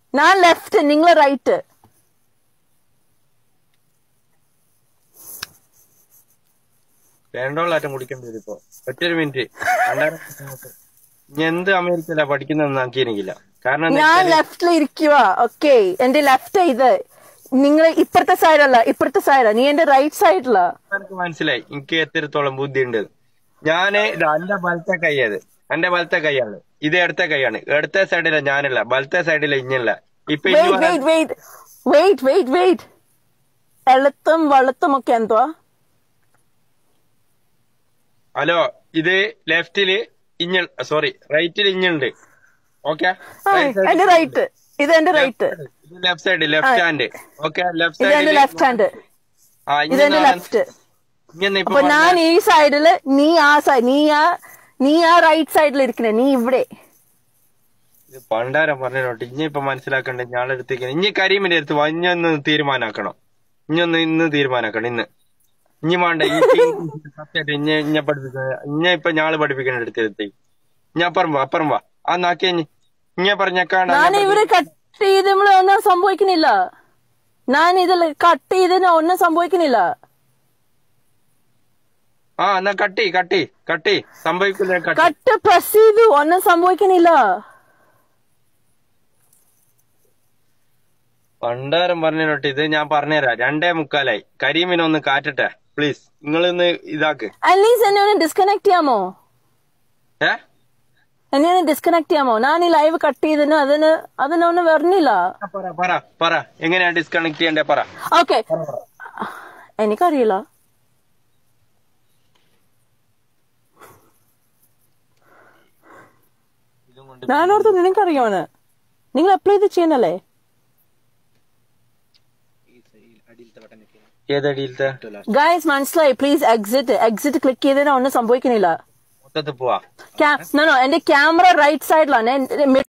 ഞാൻ ലെഫ്റ്റ് നിങ്ങൾ റൈറ്റ് വേണ്ടോളാറ്റം കുടിക്കേണ്ടി വരും ഇപ്പൊ ഒറ്റൊരു മിനിറ്റ് ഇനി എന്ത് അമേരിക്കയിലാ പഠിക്കുന്നതെന്ന് എനിക്ക് എനിക്കില്ല കാരണം എന്താ ഞാൻ ലെഫ്റ്റിൽ ഇരിക്കുക ഓക്കെ എന്റെ ലെഫ്റ്റ് ഇത് നിങ്ങൾ ഇപ്പുറത്തെ സൈഡല്ല ഇപ്പുറത്തെ സൈഡാ നീ എന്റെ റൈറ്റ് സൈഡിലാ എനിക്ക് മനസ്സിലായി എനിക്ക് എത്രത്തോളം ബുദ്ധി ഉണ്ട് ഞാന് ഇത് എന്റെ വലത്തെ കൈയത് എന്റെ വലത്തെ കൈയാണ് ഇത് ഇടത്തെ കൈയാണ് ഇടത്തെ സൈഡില ഞാനല്ല വലത്തെ സൈഡില ഇഞ്ഞല്ല ഇപ്പൊ ഇനി വെയിറ്റ് പറയാൻ- wait wait wait wait wait എളുത്തും വെളുത്തും ഒക്കെ എന്തുവാ ഹലോ ഇത് ലെഫ്റ്റില് ഇഞ്ഞ സോറി റൈറ്റിൽ ഇഞ്ഞുണ്ട് ഓക്കെ ആ, എന്റെ റൈറ്റ് ഇത് എന്റെ റൈറ്റ് ഇത് left side left hand okay left ഇത് എന്റെ സൈഡിൽ ലെഫ്റ്റ് ഹാൻഡ് ഇത് എന്റെ ലെഫ്റ്റ് ഇങ്ങനെ ഇപ്പൊ അപ്പൊ ഞാൻ ഈ സൈഡില് നീ ആ സൈഡ് നീ ആ നീ ആ റൈറ്റ് സൈഡിൽ ഇരിക്കണേ നീ ഇവിടെ ഇത് പണ്ടാരം പറഞ്ഞോട്ട് ഇനി ഇപ്പൊ മനസ്സിലാക്കണ്ട ഞാളെ അടുത്തേക്ക് ഇനി കരീമിന്റെ അടുത്ത് വാ ഇനി ഒന്ന് തീരുമാനാക്കണം ഇനി ഒന്ന് ഇന്ന് തീരുമാനാക്കണം ഇന്ന് ഇനി വേണ്ട ഈ സത്യമായിട്ട് ഇഞ്ഞ ഇഞ്ഞ പഠിപ്പിക്കുന്ന ഇഞ്ഞ ഇപ്പൊ ഞാള് പഠിപ്പിക്കുന്ന അടുത്തേക്ക് ഇനി അപ്പുറം വാ അപ്പുറം വാ ആ നാക്കിയ ഇനി ഇഞ്ഞ പറഞ്ഞേക്കാണ് ഞാൻ ഇവര് കട്ട് ചെയ്തപ്പോൾ ഒന്നും സംഭവിക്കുന്നില്ല ഞാൻ ഇതിൽ കട്ട് ചെയ്തതിന് ഒന്നും സംഭവിക്കുന്നില്ല ആ എന്നാ കട്ടി കട്ടി കട്ടി സംഭവിക്കില്ല കട്ടി കട്ട് പ്രസ് ചെയ്തു ഒന്നും സംഭവിക്കുന്നില്ല പണ്ടാരം പറഞ്ഞോട്ട് ഇത് ഞാൻ പറഞ്ഞുതരാം രണ്ടേ മുക്കാലായി കരീമിനെ ഒന്ന് കാറ്റട്ടെ പ്ലീസ് നിങ്ങളൊന്ന് ഇതാക്ക് അറ്റ്ലീസ്റ്റ് എന്നെ ഒന്ന് ഡിസ്കണക്ട് ചെയ്യാമോ ഏ എന്നെ ഒന്ന് ഡിസ്കണക്ട് ചെയ്യാമോ ഞാൻ ഈ ലൈവ് കട്ട് ചെയ്തതിന് അതിന് അതിനൊന്നും വരുന്നില്ല ആ, പറ പറ പറ എങ്ങനെയാ ഡിസ്കണക്ട് ചെയ്യണ്ടേ പറ ഓക്കെ എനിക്കറിയില്ല ഞാനോർത്ത് നിനക്കറിയാമെന്ന് നിങ്ങൾ അപ്ലൈ ചെയ്ത് ചെയ്യുന്നല്ലേ ഏതടിയിലത്തെ ഗൈസ് മനസ്സിലായി പ്ലീസ് എക്സിറ്റ് എക്സിറ്റ് ക്ലിക്ക് ചെയ്തതിന് ഒന്നും സംഭവിക്കുന്നില്ല മൊത്തത്തിൽ പോവാ ക്യാ- no, no, എന്റെ ക്യാമറ റൈറ്റ് സൈഡിലാണ്